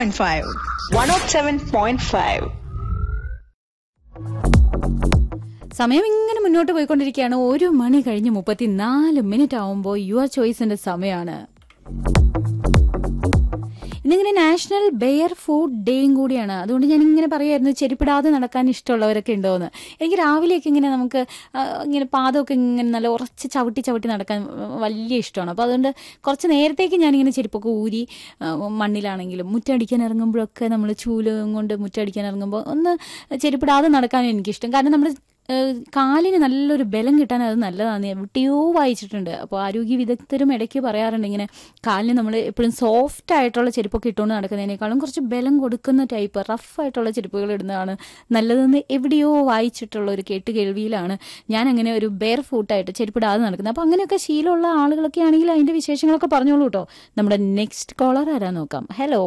107.5. 107.5. സമയം ഇങ്ങനെ മുന്നോട്ട് പോയിക്കൊണ്ടിരിക്കുകയാണ് ഒരു മണി കഴിഞ്ഞ് മുപ്പത്തിനാല് മിനിറ്റ് ആവുമ്പോൾ യുവർ ചോയ്സിന്റെ സമയമാണ് ഇന്നിങ്ങനെ നാഷണൽ ബെയർ ഫുഡ് ഡേയും കൂടിയാണ് അതുകൊണ്ട് ഞാൻ ഇങ്ങനെ പറയായിരുന്നു ചെരുപ്പിടാതെ നടക്കാൻ ഇഷ്ടമുള്ളവരൊക്കെ ഉണ്ടോയെന്ന് എനിക്ക് രാവിലെയൊക്കെ ഇങ്ങനെ നമുക്ക് ആ, ഇങ്ങനെ പാദമൊക്കെ ഇങ്ങനെ നല്ല ഉറച്ച് ചവിട്ടി ചവിട്ടി നടക്കാൻ വലിയ ഇഷ്ടമാണ് അപ്പോൾ അതുകൊണ്ട് കുറച്ച് നേരത്തേക്ക് ഞാനിങ്ങനെ ചെരുപ്പൊക്കെ ഊരി ആ, മണ്ണിലാണെങ്കിലും മുറ്റടിക്കാൻ ഇറങ്ങുമ്പോഴൊക്കെ നമ്മൾ ചൂലും കൊണ്ട് മുറ്റടിക്കാൻ ഇറങ്ങുമ്പോൾ ഒന്ന് ചെരുപ്പിടാതെ നടക്കാൻ എനിക്കിഷ്ടം കാരണം നമ്മുടെ ഏഹ് കാലിന് നല്ലൊരു ബലം കിട്ടാൻ അത് നല്ലതാണ് എവിടെയോ വായിച്ചിട്ടുണ്ട് അപ്പോൾ ആരോഗ്യ വിദഗ്ധരും ഇടയ്ക്ക് പറയാറുണ്ട് ഇങ്ങനെ കാലിന് നമ്മൾ എപ്പോഴും സോഫ്റ്റ് ആയിട്ടുള്ള ചെരുപ്പൊക്കെ ഇട്ടുകൊണ്ട് നടക്കുന്നതിനേക്കാളും കുറച്ച് ബലം കൊടുക്കുന്ന ടൈപ്പ് റഫ് ആയിട്ടുള്ള ചെരുപ്പുകൾ ഇടുന്നതാണ് നല്ലതെന്ന് എവിടെയോ വായിച്ചിട്ടുള്ള ഒരു കേട്ട് കേൾവിയിലാണ് ഞാൻ അങ്ങനെ ഒരു ബെയർ ഫൂട്ടായിട്ട് ചെരുപ്പിടാതെ നടക്കുന്നത് അപ്പോൾ അങ്ങനെയൊക്കെ ശീലമുള്ള ആളുകളൊക്കെ ആണെങ്കിൽ അതിന്റെ വിശേഷങ്ങളൊക്കെ പറഞ്ഞോളൂ കേട്ടോ നമ്മുടെ നെക്സ്റ്റ് കോളർ ആരാ നോക്കാം hello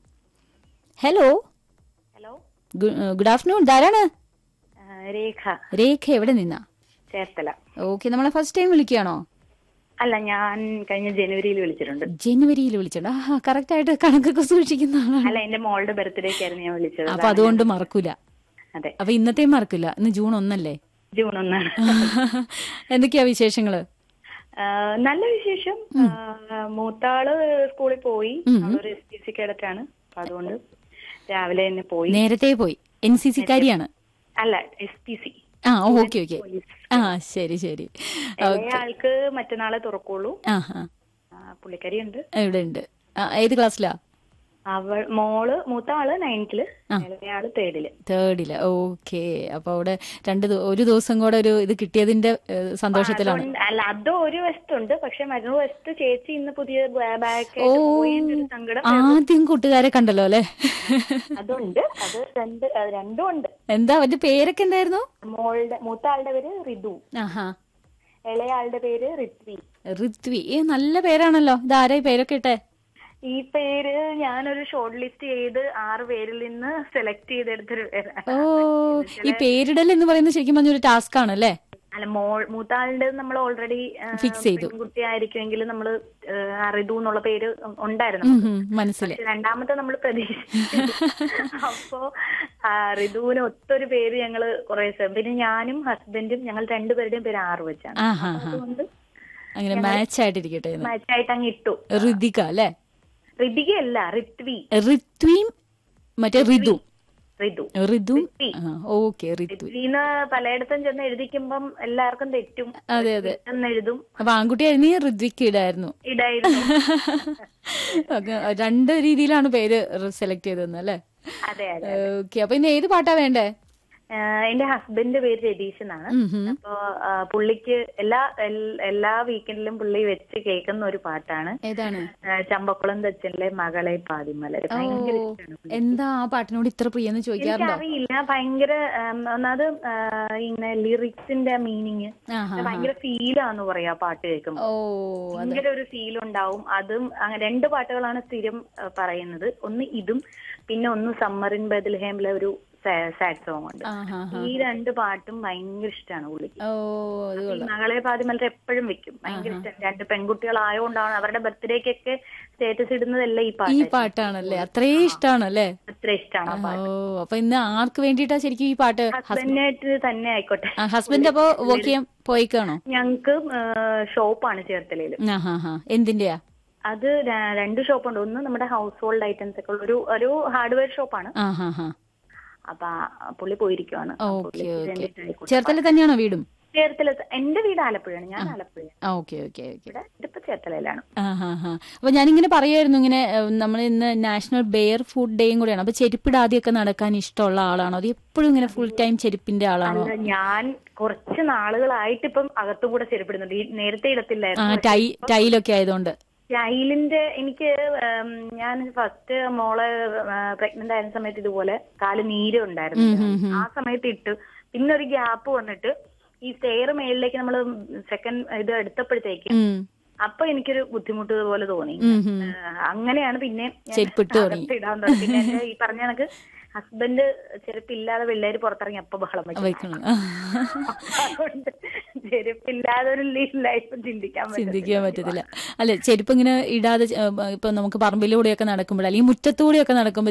hello hello good afternoon ധാരാണ് ആ, രേഖ രേഖ എവിടെ നിന്നാ ചേർത്തല ഓക്കെ നമ്മളെ ഫസ്റ്റ് ടൈം വിളിക്കുകയാണോ അല്ല ഞാൻ കഴിഞ്ഞ ജനുവരിയിൽ വിളിച്ചിട്ടുണ്ട് ജനുവരിയിൽ വിളിച്ചിട്ടുണ്ട് ആ കറക്റ്റ് ആയിട്ട് കണക്കൊക്കെ സൂക്ഷിക്കുന്ന ആളാണ് അല്ല എന്റെ മോളുടെ ബർത്ത്ഡേക്കായിരുന്നു ഞാൻ വിളിച്ചത് അപ്പൊ അതുകൊണ്ട് മറക്കൂല അതെ അപ്പൊ ഇന്നത്തെയും മറക്കില്ല ഇന്ന് ജൂൺ ഒന്നല്ലേ ജൂൺ ഒന്നാണ് എന്തൊക്കെയാ വിശേഷങ്ങള് ആ, നല്ല വിശേഷം ആ, മൂത്താള് സ്കൂളിൽ പോയി അവളൊരു എസ് പി സി കേഡറ്റാണ് അപ്പൊ അതുകൊണ്ട് രാവിലെ തന്നെ പോയി നേരത്തെ പോയി എൻ സി സി കാരിയാണ് അല്ല എസ് പി സി ആ ഓക്കെ ഓക്കെ ആ ശരി ശരി ആൾക്ക് മറ്റന്നാളെ തുറക്കുള്ളൂ ആ ആ ആ, പുള്ളിക്കാരി ഉണ്ട് ഇവിടെ ഉണ്ട് ആ, ഏത് ക്ലാസ്സിലാ അവൾ മോള് മൂത്ത ആള് നയൻത്തില് ഇളയയാള് തേർഡില് തേർഡില് ഓക്കെ അപ്പൊ അവിടെ രണ്ട് ദി- ഒരു ദിവസം കൂടെ ഒരു ഇത് കിട്ടിയതിന്റെ ഏഹ്, സന്തോഷത്തിലാണ് അതുകൊണ്ട് അല്ല അത് ഒരു വശത്തുണ്ട് പക്ഷെ മറ്റൊരു വശത്ത് ചേച്ചി ഇന്ന് പുതിയ ബാഗ് ഓ പോയതിന്റെ ഒരു സങ്കടം ആദ്യം കൂട്ടുകാരെ കണ്ടല്ലോ അല്ലെ അതുണ്ട് അത് രണ്ട് അത് രണ്ടും ഉണ്ട് എന്താ അവന്റെ പേരൊക്കെ എന്തായിരുന്നു മോളുടെ മൂത്ത ആളുടെ പേര് റിതു ആഹാ ഇളയ ആളുടെ പേര് ഋത്വി ഋത്വി ഏ നല്ല പേരാണല്ലോ ഇതാരാ ഈ പേരൊക്കെ ഇട്ടെ ഈ പേര് ഞാനൊരു ഷോർട്ട് ലിസ്റ്റ് ചെയ്ത് ആറ് പേരിൽ നിന്ന് സെലക്ട് ചെയ്തെടുത്തൊരു പേരാണ്. ഓ ഈ പേരിടൽ എന്ന് പറയുന്നത് ശരിക്കും പറഞ്ഞൊരു ടാസ്ക് ആണല്ലേ അല്ല മോൾ മൂത്ത ആളുടെ നമ്മൾ ഓൾറെഡി Fix ചെയ്തു. പെൺകുട്ടി ആയിരിക്കുമെങ്കിൽ നമ്മൾ റിതു എന്നുള്ള പേര് ഉണ്ടായിരുന്നു ഉം, ഉം, മനസ്സിലായി പക്ഷെ രണ്ടാമത്തെ നമ്മൾ പ്രതീക്ഷിച്ചു അപ്പോ ആ, ഋതുവിന് ഒത്തൊരു പേര് ഞങ്ങള് കുറെ ദിവസം പിന്നെ ഞാനും ഹസ്ബൻഡും ഞങ്ങൾ രണ്ടുപേരുടെയും പേര് ആറ് വെച്ചാണ് ആ ഹാ ഹാ അതുകൊണ്ട് അങ്ങനെ മാച്ച് ആയിട്ടിരിക്കട്ടെ എന്ന് മാച്ചായിട്ട് അങ്ങ് ഇട്ടു ഋതിക അല്ലേ ഋതികയല്ല ഋത്വി ഋത്വിയും മറ്റേ ഋതു ഋതു ഋതു ഋത്വി. ഓക്കെ ഋത്വി ഋത്വിന്ന് പലയിടത്തും ചെന്ന് എഴുതിക്കുമ്പം എല്ലാവർക്കും തെറ്റും അതെ അതെ എന്ന് എഴുതും അപ്പൊ ആൺകുട്ടിയായിരുന്നു ഋത്വിക്ക് ഇടായിരുന്നു ഇടായിരുന്നു ഓക്കെ, രണ്ട് രീതിയിലാണ് പേര് സെലക്ട് ചെയ്തതെന്ന് അല്ലേ അതെ അതെ ഓക്കെ അപ്പൊ ഇന്ന് ഏത് പാട്ടാ വേണ്ടേ ആ, എന്റെ ഹസ്ബൻഡിന്റെ പേര് രതീഷ് എന്നാണ് ഉം ഹും. അപ്പൊ ആ, പുള്ളിക്ക് എല്ലാ എൽ- എല്ലാ വീക്കെൻഡിലും പുള്ളി വെച്ച് കേൾക്കുന്ന ഒരു പാട്ടാണ് ഏതാണ് ആ, ചമ്പക്കുളം തച്ചനിലെ മകളെ പാതിമലർ ഭയങ്കര ഇഷ്ടമാണ് പുള്ളി. എന്താ ആ പാട്ടിനോട് ഇത്ര പ്രിയെന്ന് ചോദിക്കാറുണ്ടോ എനിക്കറിയില്ല ഭയങ്കര ആം, ഒന്നാമത് ആ, ഇങ്ങനെ ലിറിക്സിന്റെ മീനിങ് ആഹാ ഭയങ്കര ഫീലാന്ന് പറയാ പാട്ട് കേൾക്കുമ്പോൾ ഓ ഭയങ്കര ഒരു ഫീൽ ഉണ്ടാവും അതും അങ്ങനെ രണ്ട് പാട്ടുകളാണ് സ്ഥിരം ആ, പറയുന്നത് ഒന്ന് ഇതും പിന്നെ ഒന്ന് സമ്മറിൻ ബദൽഹേമിലെ ഒരു സാഡ് സോങ് ഉണ്ട് ആഹാ ഈ രണ്ട് പാട്ടും ഭയങ്കര ഇഷ്ടമാണ് പുള്ളിക്ക് ഓ അത് ഈ കൊള്ളാം മകളെ പാതിമലർ എപ്പോഴും വെക്കും ഭയങ്കര ഇഷ്ടം രണ്ട് പെൺകുട്ടികളായോണ്ടാണ് അവരുടെ ബർത്ത്ഡേക്കൊക്കെ സ്റ്റേറ്റസ് ഇടുന്നതല്ല ഈ ഈ പാട്ട് പാട്ടാണല്ലേ അത്രേ ഇഷ്ടാണല്ലേ അത്ര ഇഷ്ടമാണ് ആ പാട്ട് ഓ അപ്പൊ ഇന്ന് ആർക്ക് വേണ്ടിയിട്ടാ ശരിക്കും ഈ പാട്ട് ഹസ്ബൻഡിനായിട്ട് തന്നെ ആയിക്കോട്ടെ ഹസ്ബൻഡ് അപ്പൊ വർക്ക് ചെയ്യാൻ പോയിക്കാണോ ഞങ്ങക്ക് ഷോപ്പാണ് ചേർത്തലയില് ആ ഹാ ഹാ എന്തിന്റെയാ അത് ര- രണ്ട് ഷോപ്പുണ്ട് ഒന്ന് നമ്മുടെ ഹൗസ് ഹോൾഡ് ഐറ്റംസ് ഒക്കെ ഉള്ള ഒരു ഒരു ഹാർഡ്വെയർ ഷോപ്പാണ് ആ ഹാ ഹാ അപ്പൊ ആ പുള്ളി പോയിരിക്കുവാണ് ആ ഓക്കെ പുള്ളിക്ക് ഓക്കെ വേണ്ടിയിട്ടായിക്കോട്ടെ. ചേർത്തല തന്നെയാണോ വീടും ചേർത്തല എന്റെ വീട് ആലപ്പുഴയാണ് ഞാൻ ആലപ്പുഴയാണ് ആ ഓക്കെ ഓക്കെ ഓക്കെ ഇവിടെ ഇതിപ്പോ ചേർത്തലയിലാണ് ആ ഹാ ഹാ അപ്പൊ ഞാനിങ്ങനെ പറയായിരുന്നു ഇങ്ങനെ നമ്മൾ ഇന്ന് നാഷണൽ ബെയർ ഫുഡ് ഡേയും കൂടെയാണ് അപ്പൊ ചെരുപ്പിടാതെയൊക്കെ നടക്കാൻ ഇഷ്ടമുള്ള ആളാണോ അത് എപ്പോഴും ഇങ്ങനെ ഫുൾ ടൈം ചെരുപ്പിന്റെ ആളാണോ അല്ല ഞാൻ കുറച്ച് നാളുകളായിട്ട് ഇപ്പം അകത്തുകൂടെ ചെരുപ്പിടുന്നുണ്ട് ഈ നേരത്തെ ആ ഇടത്തില്ലായിരുന്നു ടൈ ടൈലൊക്കെ ആയതുകൊണ്ട് സ്റ്റൈലിന്റെ എനിക്ക് ഉം, ഞാൻ ഫസ്റ്റ് മോളെ പ്രഗ്നന്റ് ആയിരുന്ന സമയത്ത് ഇതുപോലെ കാല് നീര് ഉണ്ടായിരുന്നു ആ സമയത്ത് ഇട്ടു പിന്നെ ഒരു ഗ്യാപ്പ് വന്നിട്ട് ഈ സ്റ്റെയർ മേളിലേക്ക് നമ്മൾ സെക്കൻഡ് ഇത് എടുത്തപ്പോഴത്തേക്ക് ഉം. അപ്പൊ എനിക്കൊരു ബുദ്ധിമുട്ട് പോലെ തോന്നി ഉം, ഉം. ആ, അങ്ങനെയാണ് പിന്നെ ഞാൻ ചെരുപ്പിട്ട് തുടങ്ങി. അകത്ത് ഇടാൻ തുടങ്ങി പിന്നെ എന്റെ ഈ പറഞ്ഞ കണക്ക് ഹസ്ബൻഡ് ചെരുപ്പില്ലാതെ പിള്ളേര് പുറത്തിറങ്ങി അപ്പൊ ബഹളം വെക്കും വയ്ക്കണം അതുകൊണ്ട് ചെരുപ്പില്ലാതെ ഒരു ലൈഫ് ചിന്തിക്കാൻ പറ്റും ചിന്തിക്കാൻ പറ്റത്തില്ല അല്ലെ ചെരുപ്പ് ഇങ്ങനെ ഇടാതെ ചെ- ഏഹ് ഇപ്പൊ നമുക്ക് പറമ്പിലൂടെയൊക്കെ നടക്കുമ്പോൾ അല്ലെങ്കിൽ മുറ്റത്തൂടെയൊക്കെ നടക്കുമ്പോൾ